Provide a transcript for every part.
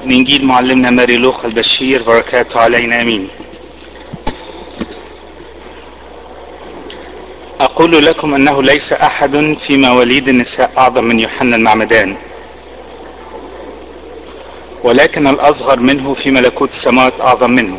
من إنجيل معلمنا ماري لوقا البشير بركاته علينا أمين أقول لكم أنه ليس أحد في مواليد النساء أعظم من يوحنا المعمدان ولكن الأصغر منه في ملكوت السماوات أعظم منه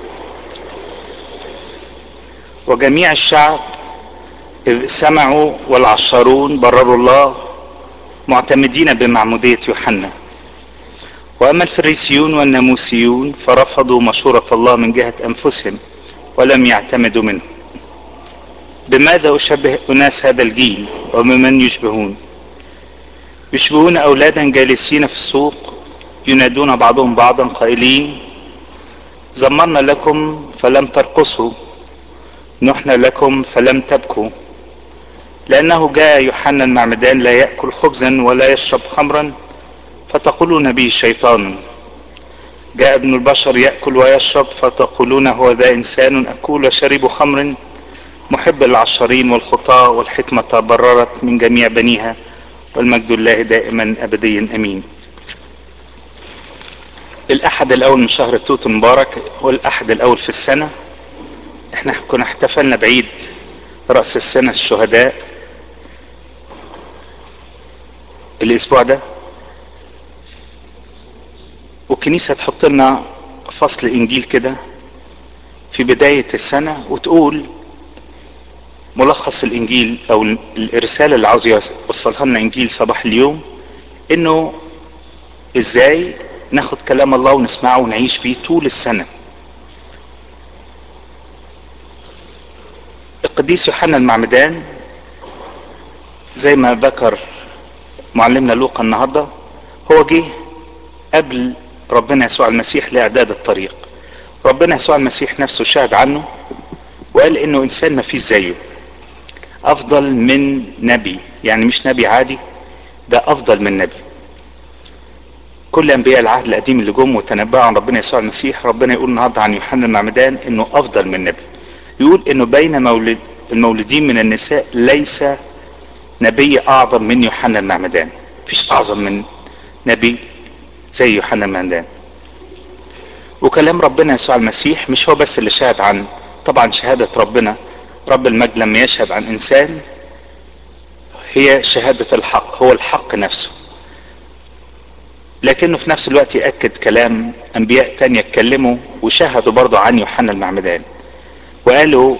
وجميع الشعب إذ سمعوا والعشارون برروا الله معتمدين بمعمودية يوحنا وأما الفريسيون والناموسيون فرفضوا مشورة الله من جهة أنفسهم ولم يعتمدوا منه بماذا أشبه أناس هذا الجيل وبمن يشبهون يشبهون أولادا جالسين في السوق ينادون بعضهم بعضا قائلين زمرنا لكم فلم ترقصوا نحن لكم فلم تبكوا لأنه جاء يوحنا المعمدان لا يأكل خبزا ولا يشرب خمرا فتقولون به شيطان جاء ابن البشر يأكل ويشرب فتقولون هو ذا إنسان أكول وشرب خمر محب العشرين والخطاة والحكمة بررت من جميع بنيها والمجد الله دائما أبديا أمين الأحد الأول من شهر توت المبارك هو الأحد الأول في السنة احنا كنا احتفلنا بعيد رأس السنة الشهداء الأسبوع ده والكنيسة تحط لنا فصل إنجيل كده في بداية السنة وتقول ملخص الإنجيل أو الرسالة اللي عاوز يوصلها لنا إنجيل صباح اليوم إنه إزاي ناخد كلام الله ونسمعه ونعيش بيه طول السنة القديس يوحنا المعمدان زي ما ذكر معلمنا لوقا النهارده هو جه قبل ربنا يسوع المسيح لاعداد الطريق ربنا يسوع المسيح نفسه شهد عنه وقال انه انسان ما فيش زيه افضل من نبي يعني مش نبي عادي ده افضل من نبي كل انبياء العهد القديم اللي جم وتنبأوا عن ربنا يسوع المسيح ربنا يقول النهارده عن يوحنا المعمدان انه افضل من نبي يقول انه بين مولد المولودين من النساء ليس نبي اعظم من يوحنا المعمدان مفيش اعظم من نبي زي يوحنا المعمدان وكلام ربنا يسوع المسيح مش هو بس اللي شهد عن طبعا شهادة ربنا رب المجد لما يشهد عن انسان هي شهادة الحق هو الحق نفسه لكنه في نفس الوقت يأكد كلام انبياء تانية اتكلموا وشهدوا برضه عن يوحنا المعمدان وقالوا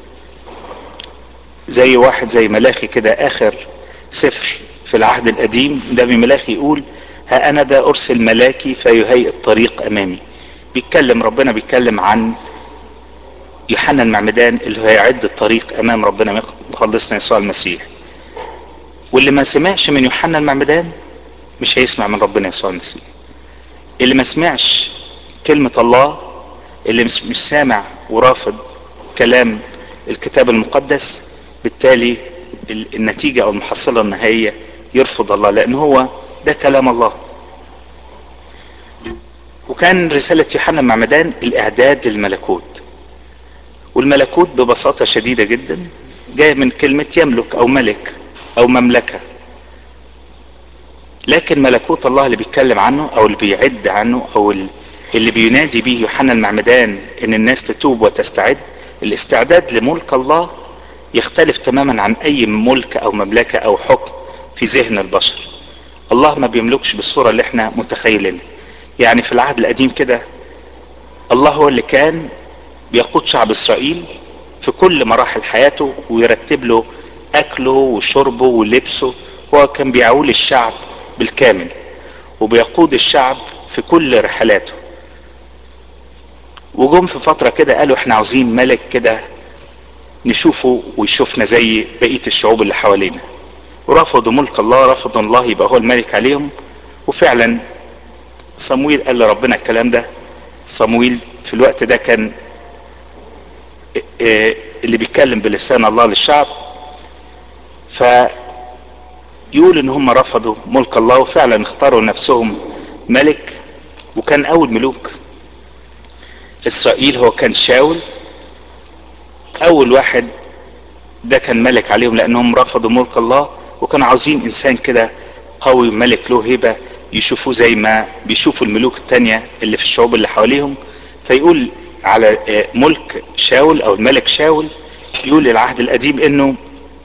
زي واحد زي ملاخي كده اخر سفر في العهد القديم ده ملاخي يقول ها انا ذا ارسل ملاكي فيهيئ الطريق امامي بيتكلم ربنا بيتكلم عن يوحنا المعمدان اللي هيعد الطريق امام ربنا مخلصنا يسوع المسيح واللي ما سمعش من يوحنا المعمدان مش هيسمع من ربنا يسوع المسيح اللي ما سمعش كلمة الله اللي مش, مش سامع ورافض كلام الكتاب المقدس بالتالي النتيجة او المحصلة النهائية يرفض الله لان هو ده كلام الله وكان رسالة يوحنا المعمدان الاعداد للملكوت والملكوت ببساطة شديدة جدا جاية من كلمة يملك او ملك او مملكة لكن ملكوت الله اللي بيتكلم عنه او اللي بيعد عنه او اللي بينادي به يوحنا المعمدان ان الناس تتوب وتستعد الاستعداد لملك الله يختلف تماما عن اي ملك او مملكة او حكم في ذهن البشر الله ما بيملكش بالصورة اللي احنا متخيلين يعني في العهد القديم كده الله هو اللي كان بيقود شعب اسرائيل في كل مراحل حياته ويرتب له اكله وشربه ولبسه هو كان بيعول الشعب بالكامل وبيقود الشعب في كل رحلاته وجم في فترة كده قالوا احنا عاوزين ملك كده نشوفه ويشوفنا زي بقية الشعوب اللي حوالينا ورفضوا ملك الله رفضوا الله يبقى هو الملك عليهم وفعلا صمويل قال لربنا الكلام ده صمويل في الوقت ده كان اللي بيتكلم بلسان الله للشعب فيقول ان هم رفضوا ملك الله وفعلا اختاروا نفسهم ملك وكان اول ملوك اسرائيل هو كان شاول اول واحد ده كان ملك عليهم لانهم رفضوا ملك الله وكانوا عاوزين انسان كده قوي ملك له هبه يشوفوه زي ما بيشوفوا الملوك التانية اللي في الشعوب اللي حواليهم فيقول على ملك شاول او الملك شاول يقول العهد القديم انه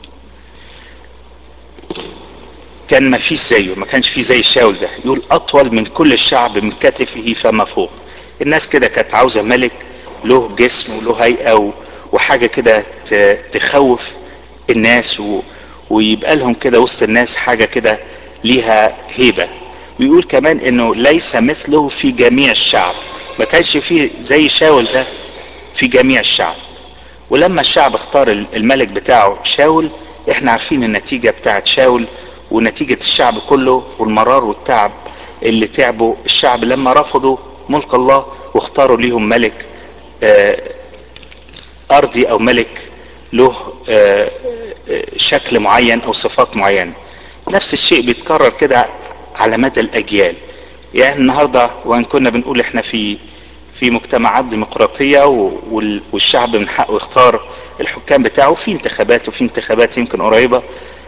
كان ما فيش زيه ما كانش فيه زي شاول ده يقول اطول من كل الشعب من كتفه فما فوق الناس كده كانت عاوزه ملك له جسم وله هيئه وحاجه كده تخوف الناس و... ويبقى لهم كده وسط الناس حاجه كده ليها هيبه ويقول كمان انه ليس مثله في جميع الشعب ما كانش فيه زي شاول ده في جميع الشعب ولما الشعب اختار الملك بتاعه شاول احنا عارفين النتيجة بتاعت شاول ونتيجة الشعب كله والمرار والتعب اللي تعبوا الشعب لما رفضوا ملك الله واختاروا ليهم ملك آه ارضي او ملك له آه شكل معين او صفات معينة نفس الشيء بيتكرر كده على مدى الاجيال يعني النهاردة وان كنا بنقول احنا في في مجتمعات ديمقراطية والشعب من حقه يختار الحكام بتاعه في انتخابات وفي انتخابات يمكن قريبة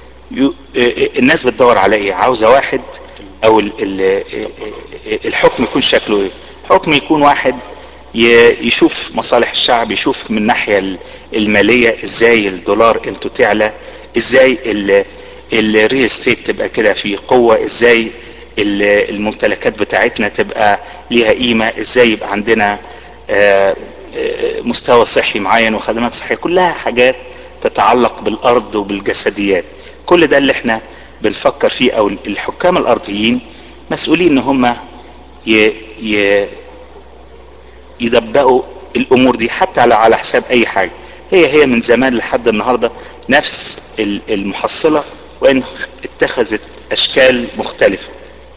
الناس بتدور على ايه عاوزة واحد او الحكم يكون شكله ايه حكم يكون واحد يشوف مصالح الشعب يشوف من الناحية المالية ازاي الدولار انتو تعلى ازاي الريل استيت تبقى كده في قوة ازاي الممتلكات بتاعتنا تبقى ليها قيمة ازاي يبقى عندنا مستوى صحي معين وخدمات صحية كلها حاجات تتعلق بالارض وبالجسديات كل ده اللي احنا بنفكر فيه او الحكام الارضيين مسؤولين ان هم ي... ي... يدبقوا الامور دي حتى على على حساب اي حاجة هي هي من زمان لحد النهاردة نفس المحصلة وان اتخذت اشكال مختلفة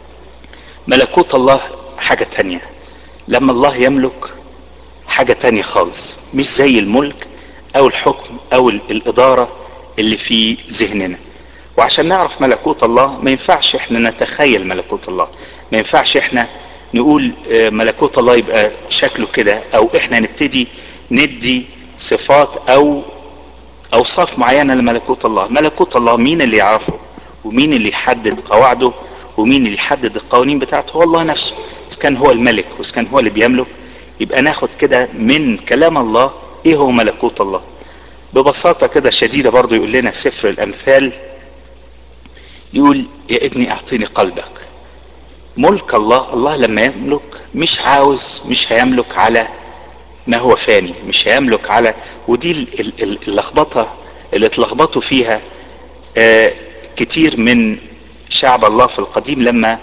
ملكوت الله حاجة تانية لما الله يملك حاجة تانية خالص مش زي الملك او الحكم او الادارة اللي في ذهننا وعشان نعرف ملكوت الله ما ينفعش احنا نتخيل ملكوت الله ما ينفعش احنا نقول ملكوت الله يبقى شكله كده او احنا نبتدي ندي صفات او اوصاف معينة لملكوت الله ملكوت الله مين اللي يعرفه ومين اللي يحدد قواعده ومين اللي يحدد القوانين بتاعته هو الله نفسه اذا كان هو الملك واذا كان هو اللي بيملك يبقى ناخد كده من كلام الله ايه هو ملكوت الله ببساطة كده شديدة برضو يقول لنا سفر الامثال يقول يا ابني اعطيني قلبك ملك الله الله لما يملك مش عاوز مش هيملك على ما هو فاني مش هيملك على ودي اللخبطة اللي اتلخبطوا فيها آه كتير من شعب الله في القديم لما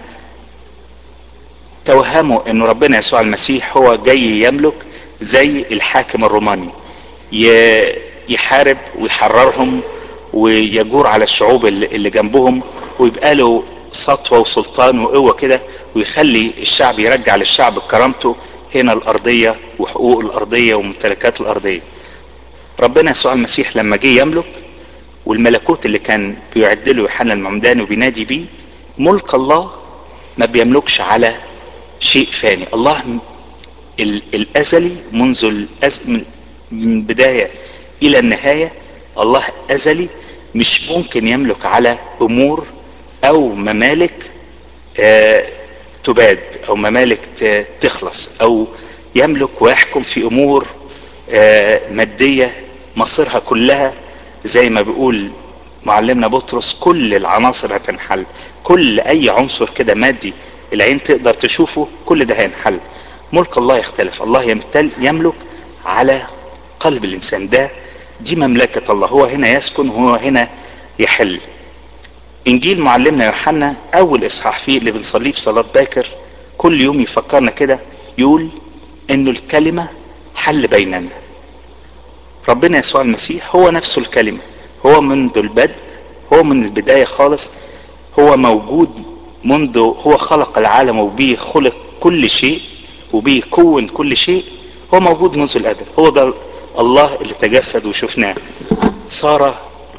توهموا ان ربنا يسوع المسيح هو جاي يملك زي الحاكم الروماني يحارب ويحررهم ويجور على الشعوب اللي جنبهم ويبقى له سطوة وسلطان وقوة كده ويخلي الشعب يرجع للشعب كرامته هنا الأرضية وحقوق الأرضية وممتلكات الأرضية ربنا يسوع المسيح لما جه يملك والملكوت اللي كان بيعد له يوحنا المعمدان وبينادي بيه ملك الله ما بيملكش على شيء فاني الله الازلي منذ الأز... من البدايه الى النهايه الله ازلي مش ممكن يملك على امور او ممالك آه تباد او ممالك تخلص او يملك ويحكم في امور آه ماديه مصيرها كلها زي ما بيقول معلمنا بطرس كل العناصر هتنحل كل اي عنصر كده مادي العين تقدر تشوفه كل ده هينحل ملك الله يختلف الله يمتل يملك على قلب الانسان ده دي مملكة الله هو هنا يسكن وهو هنا يحل انجيل معلمنا يوحنا اول اصحاح فيه اللي بنصليه في صلاة باكر كل يوم يفكرنا كده يقول انه الكلمة حل بيننا ربنا يسوع المسيح هو نفسه الكلمة هو منذ البدء هو من البداية خالص هو موجود منذ هو خلق العالم وبيه خلق كل شيء وبيه كون كل شيء هو موجود منذ الأزل هو ده الله اللي تجسد وشفناه صار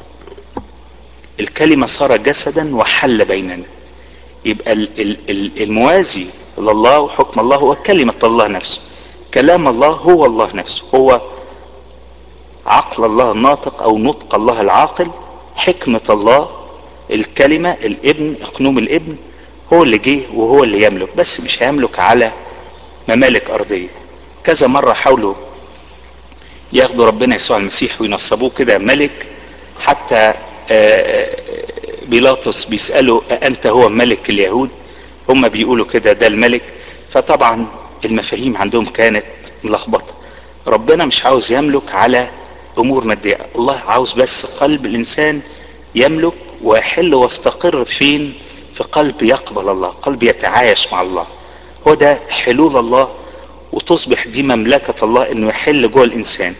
الكلمة صار جسدا وحل بيننا يبقى الموازي لله وحكم الله هو كلمة الله نفسه كلام الله هو الله نفسه هو عقل الله الناطق او نطق الله العاقل حكمة الله الكلمة الابن اقنوم الابن هو اللي جه وهو اللي يملك بس مش هيملك على ممالك ارضيه كذا مره حاولوا ياخدوا ربنا يسوع المسيح وينصبوه كده ملك حتى بيلاطس بيسأله أنت هو ملك اليهود هم بيقولوا كده ده الملك فطبعا المفاهيم عندهم كانت ملخبطة ربنا مش عاوز يملك على أمور مادية الله عاوز بس قلب الإنسان يملك ويحل واستقر فين في قلب يقبل الله قلب يتعايش مع الله هو ده حلول الله وتصبح دي مملكة الله انه يحل جوه الانسان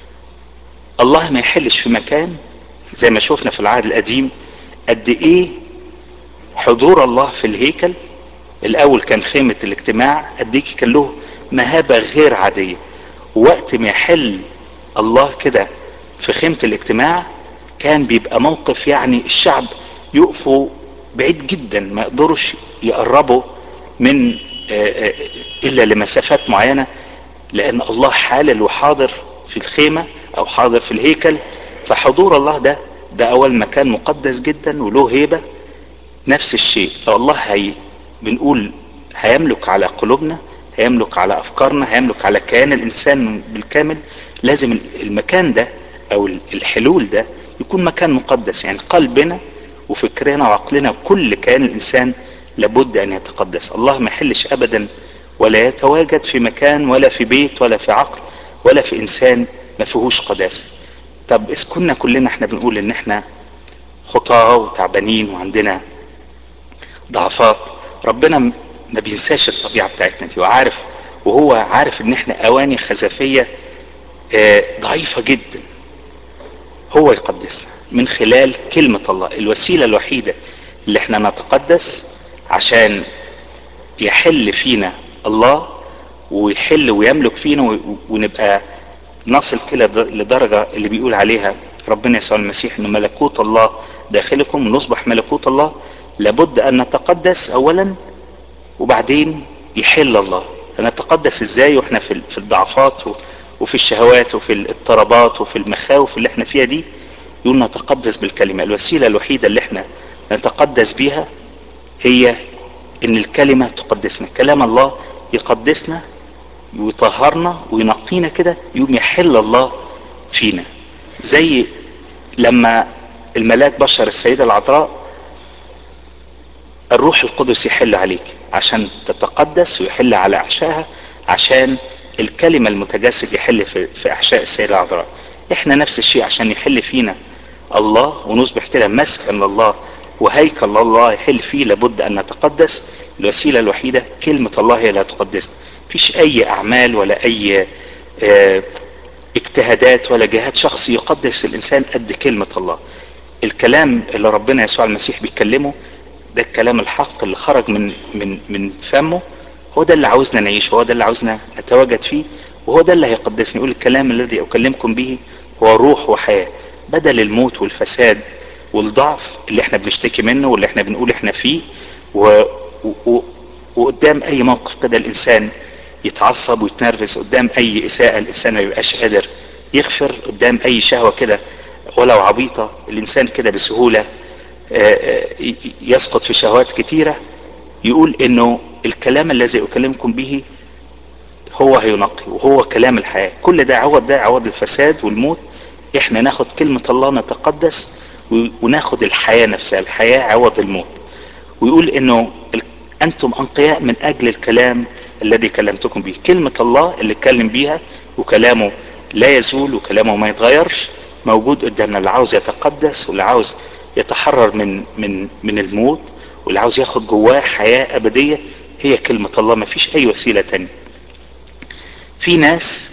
الله ما يحلش في مكان زي ما شفنا في العهد القديم قد ايه حضور الله في الهيكل الاول كان خيمة الاجتماع قد ايه كان له مهابة غير عادية وقت ما يحل الله كده في خيمة الاجتماع كان بيبقى موقف يعني الشعب يقفوا بعيد جدا ما يقدروش يقربوا من الا لمسافات معينة لان الله حالل وحاضر في الخيمة او حاضر في الهيكل فحضور الله ده ده اول مكان مقدس جدا وله هيبة نفس الشيء الله هي بنقول هيملك على قلوبنا هيملك على افكارنا هيملك على كيان الانسان بالكامل لازم المكان ده او الحلول ده يكون مكان مقدس يعني قلبنا وفكرنا وعقلنا وكل كيان الانسان لابد ان يتقدس الله ما يحلش ابدا ولا يتواجد في مكان ولا في بيت ولا في عقل ولا في انسان ما فيهوش قداسه طب اذا كنا كلنا احنا بنقول ان احنا خطاه وتعبانين وعندنا ضعفات ربنا ما بينساش الطبيعه بتاعتنا دي وعارف وهو عارف ان احنا اواني خزفيه ضعيفه جدا هو يقدسنا من خلال كلمه الله الوسيله الوحيده اللي احنا نتقدس عشان يحل فينا الله ويحل ويملك فينا ونبقى نصل كده لدرجة اللي بيقول عليها ربنا يسوع المسيح ان ملكوت الله داخلكم ونصبح ملكوت الله لابد ان نتقدس اولا وبعدين يحل الله نتقدس ازاي واحنا في في الضعفات وفي الشهوات وفي الاضطرابات وفي المخاوف اللي احنا فيها دي يقول نتقدس بالكلمة الوسيلة الوحيدة اللي احنا نتقدس بيها هي ان الكلمة تقدسنا كلام الله يقدسنا ويطهرنا وينقينا كده يقوم يحل الله فينا زي لما الملاك بشر السيدة العذراء الروح القدس يحل عليك عشان تتقدس ويحل على احشائها عشان الكلمة المتجسد يحل في, في احشاء السيدة العذراء احنا نفس الشيء عشان يحل فينا الله ونصبح كده مسكن لله وهيكل الله يحل فيه لابد ان نتقدس الوسيله الوحيده كلمه الله هي اللي هتقدسنا مفيش اي اعمال ولا اي اه اجتهادات ولا جهاد شخصي يقدس الانسان قد كلمه الله الكلام اللي ربنا يسوع المسيح بيتكلمه ده الكلام الحق اللي خرج من من من فمه هو ده اللي عاوزنا نعيشه هو ده اللي عاوزنا نتواجد فيه وهو ده اللي هيقدسني يقول الكلام الذي اكلمكم به هو روح وحياه بدل الموت والفساد والضعف اللي احنا بنشتكي منه واللي احنا بنقول احنا فيه و... و... وقدام اي موقف كده الانسان يتعصب ويتنرفز قدام اي اساءة الانسان ما يبقاش قادر يغفر قدام اي شهوة كده ولو عبيطة الانسان كده بسهولة يسقط في شهوات كتيرة يقول انه الكلام الذي اكلمكم به هو هينقي وهو كلام الحياة كل ده عوض ده عوض الفساد والموت احنا ناخد كلمة الله نتقدس وناخد الحياة نفسها الحياة عوض الموت ويقول انه انتم انقياء من اجل الكلام الذي كلمتكم به كلمة الله اللي اتكلم بيها وكلامه لا يزول وكلامه ما يتغيرش موجود قدامنا اللي عاوز يتقدس واللي عاوز يتحرر من من من الموت واللي عاوز ياخد جواه حياة ابدية هي كلمة الله ما فيش اي وسيلة تانية في ناس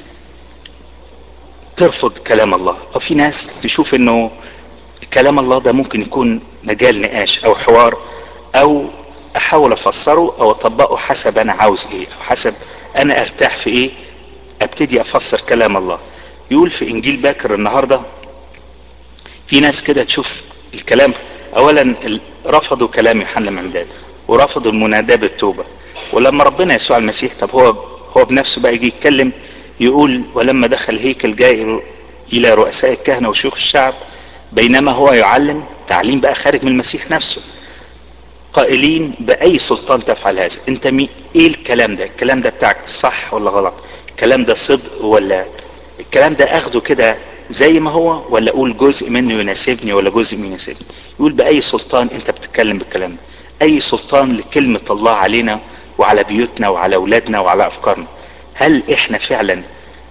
ترفض كلام الله او في ناس تشوف انه كلام الله ده ممكن يكون مجال نقاش او حوار او احاول افسره او اطبقه حسب انا عاوز ايه او حسب انا ارتاح في ايه ابتدي افسر كلام الله يقول في انجيل باكر النهارده في ناس كده تشوف الكلام اولا رفضوا كلام يوحنا المعمدان ورفضوا المناداه بالتوبه ولما ربنا يسوع المسيح طب هو هو بنفسه بقى يجي يتكلم يقول ولما دخل هيكل جاء الى رؤساء الكهنه وشيوخ الشعب بينما هو يعلم تعليم بقى خارج من المسيح نفسه قائلين باي سلطان تفعل هذا انت مي ايه الكلام ده الكلام ده بتاعك صح ولا غلط الكلام ده صدق ولا الكلام ده اخده كده زي ما هو ولا اقول جزء منه يناسبني ولا جزء منه يناسبني يقول باي سلطان انت بتتكلم بالكلام ده اي سلطان لكلمة الله علينا وعلى بيوتنا وعلى اولادنا وعلى افكارنا هل احنا فعلا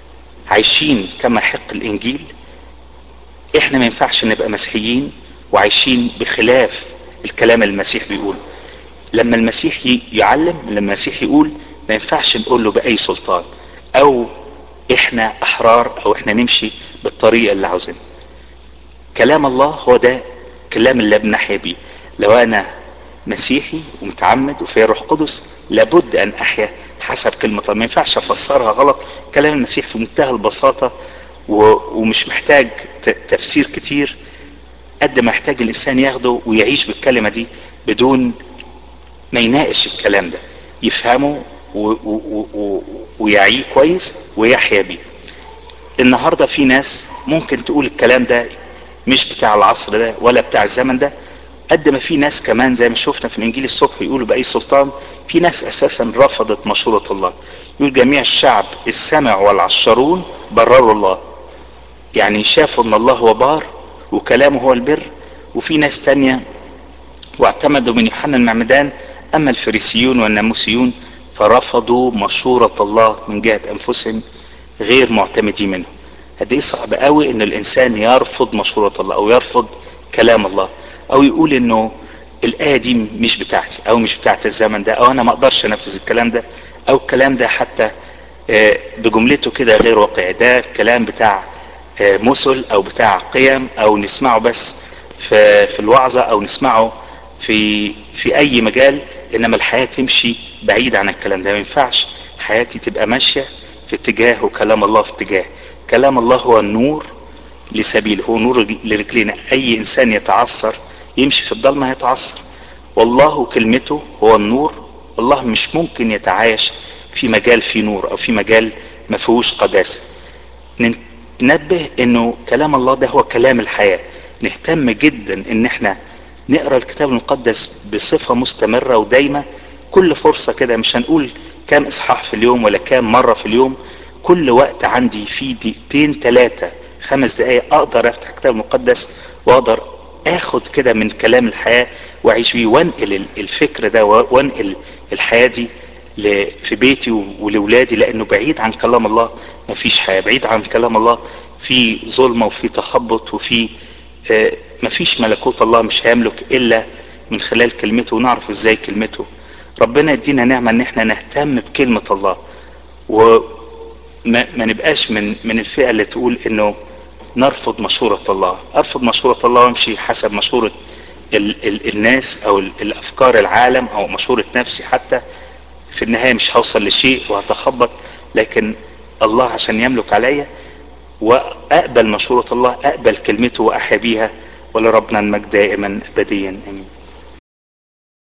عايشين كما حق الانجيل احنا ما ينفعش نبقى مسيحيين وعايشين بخلاف الكلام اللي المسيح بيقوله لما المسيح يعلم لما المسيح يقول ما ينفعش نقول له باي سلطان او احنا احرار او احنا نمشي بالطريقه اللي عاوزينها كلام الله هو ده كلام اللي بنحيا بيه لو انا مسيحي ومتعمد وفي روح قدس لابد ان احيا حسب كلمة الله ما ينفعش افسرها غلط كلام المسيح في منتهى البساطة ومش محتاج تفسير كتير قد ما يحتاج الانسان ياخده ويعيش بالكلمة دي بدون ما يناقش الكلام ده يفهمه و و و ويعيه كويس ويحيا بيه النهارده في ناس ممكن تقول الكلام ده مش بتاع العصر ده ولا بتاع الزمن ده قد ما في ناس كمان زي ما شفنا في الانجيل الصبح يقولوا باي سلطان في ناس اساسا رفضت مشورة الله يقول جميع الشعب السمع والعشرون برروا الله يعني شافوا ان الله هو بار وكلامه هو البر وفي ناس تانية واعتمدوا من يوحنا المعمدان اما الفريسيون والناموسيون فرفضوا مشورة الله من جهة انفسهم غير معتمدين منه قد ايه صعب قوي ان الانسان يرفض مشورة الله او يرفض كلام الله او يقول انه الايه دي مش بتاعتي او مش بتاعت الزمن ده او انا ما اقدرش انفذ الكلام ده او الكلام ده حتى بجملته كده غير واقعي ده كلام بتاع مثل او بتاع قيم او نسمعه بس في في الوعظه او نسمعه في في اي مجال انما الحياه تمشي بعيد عن الكلام ده ما ينفعش حياتي تبقى ماشيه في اتجاه وكلام الله في اتجاه كلام الله هو النور لسبيل هو نور لرجلنا اي انسان يتعثر يمشي في الضلمه يتعثر والله كلمته هو النور الله مش ممكن يتعايش في مجال فيه نور او في مجال ما فيهوش قداسه ننبه انه كلام الله ده هو كلام الحياه نهتم جدا ان احنا نقرا الكتاب المقدس بصفه مستمره ودايمه كل فرصه كده مش هنقول كام اصحاح في اليوم ولا كام مره في اليوم كل وقت عندي فيه دقيقتين ثلاثه خمس دقايق اقدر افتح الكتاب المقدس واقدر اخد كده من كلام الحياه واعيش بيه وانقل الفكر ده وانقل الحياه دي في بيتي ولاولادي لانه بعيد عن كلام الله ما فيش حياه بعيد عن كلام الله في ظلمه وفي تخبط وفي آه ما فيش ملكوت الله مش هيملك الا من خلال كلمته ونعرف ازاي كلمته ربنا يدينا نعمه ان احنا نهتم بكلمه الله وما ما نبقاش من من الفئه اللي تقول انه نرفض مشورة الله أرفض مشورة الله وامشي حسب مشورة ال ال الناس أو ال الأفكار العالم أو مشورة نفسي حتى في النهاية مش هوصل لشيء وهتخبط لكن الله عشان يملك عليا وأقبل مشورة الله أقبل كلمته وأحيا بيها ولربنا المجد دائما أبديا آمين